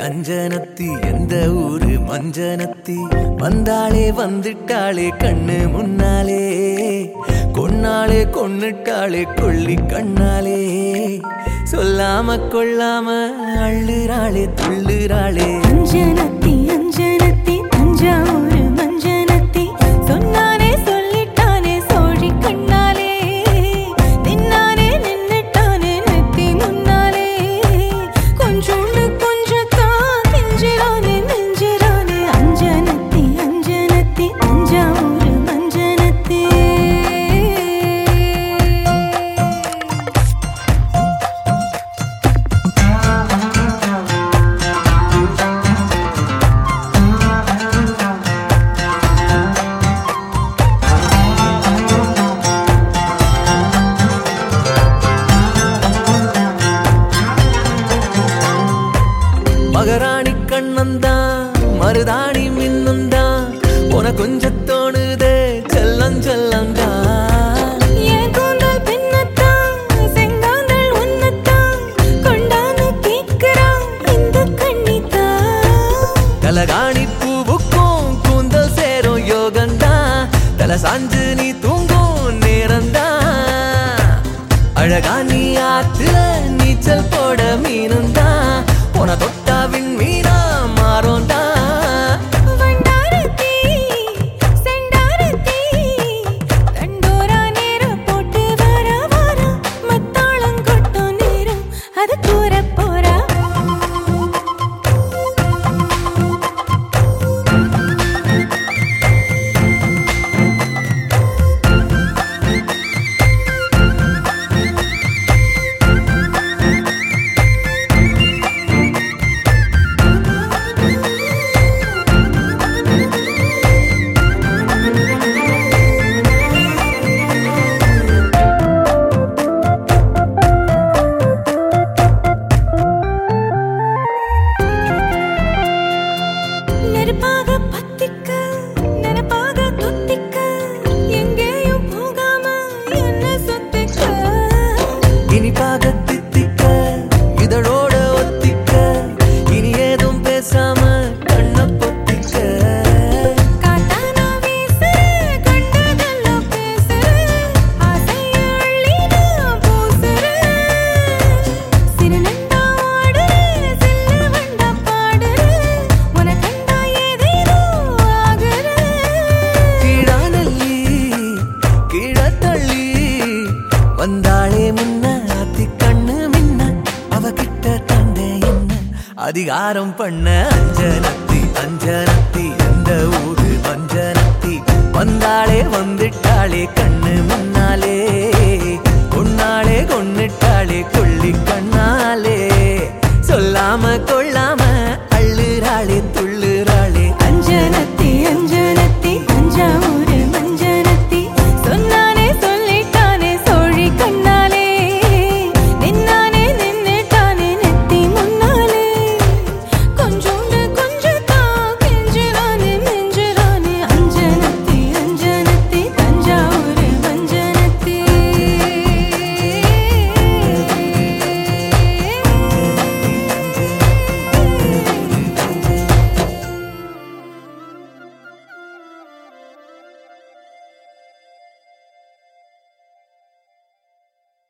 அஞ்சனத்தி எந்த ஊரு மஞ்சனத்தி வந்தாளே வந்துட்டாளே கண்ணு முன்னாலே கொன்னாளே கொன்னுட்டாளே கொள்ளி கண்ணாலே சொல்லாம கொள்ளாம அள்ளுறாளே துள்ளுறாளே அஞ்சனத்தி அஞ்சனத்தி தஞ்சாவூர் மஞ்சனத்தி சொன்னானே சொல்லிட்டானே சோழி கண்ணாலே நின்னானே நின்னுட்டானே நெத்தி முன்னாலே கொஞ்சோண்டு கொஞ்சத்தான் கெஞ்சிரானே நெஞ்சிரானே அஞ்சனத்தி அஞ்சனத்தி தஞ்சாவூர் மஞ்சனத்தி மகராணி கண்ணந்தான் மருதாணி மின்னந்தான் உன கொஞ்சம் தோணுதே செல்லம் செல்லந்தான் என் கூந்தல் பின்னத்தான், செங்காந்தள் உன்னத்தான், கொண்டாந்து கேட்கிறான் இந்த கன்னித்தான். கலகாணி பூவுக்கும் கூந்தல் சேரும் யோகந்தான் தல சாஞ்சு நீ தூங்கும் நேரம்தான் அழகா நீ ஆத்துல நீச்சல் போட மீனுந்தான் உன தொட்டாவின் மீனா மாறோந்தான் வண்டாரத்தி, செண்டாரத்தி, தண்டோரா நேரம் போட்டு வர வர, மத்தாளம் கொட்டும் நேரம், அது கூறப் போறா நெருப்பாக பத்திக்க நெருப்பாக தொத்திக்க எங்கேயும் போகாம என்ன சுத்திக்க இனிப்பாக தித்திக்க இதழோட ஒத்திக்க இனி ஏதும் பேசாம கண்ண பொத்திக்க காட்டானா வீசுற கண்டதெல்லாம் பேசுற ஆசைய அள்ளி நான் பூசுற சிறுநண்டா ஆடுற சில்லு வண்டா பாடுற உன கண்டா ஏதேதோ ஆகுற கீழானல்லி கீழத்தள்ளி வந்தாளே முன்ன அத்தி கண்ணு மின்ன அவகிட்ட தந்தே என்ன அதிகாரம் பண்ண அஞ்சனத்தி அஞ்சனத்தி எந்த ஊரு மஞ்சனத்தி வந்தாளே வந்துட்டாளே கண்ணு முன்னாலே கொன்னாளே கொன்னுட்டாளே கொள்ளி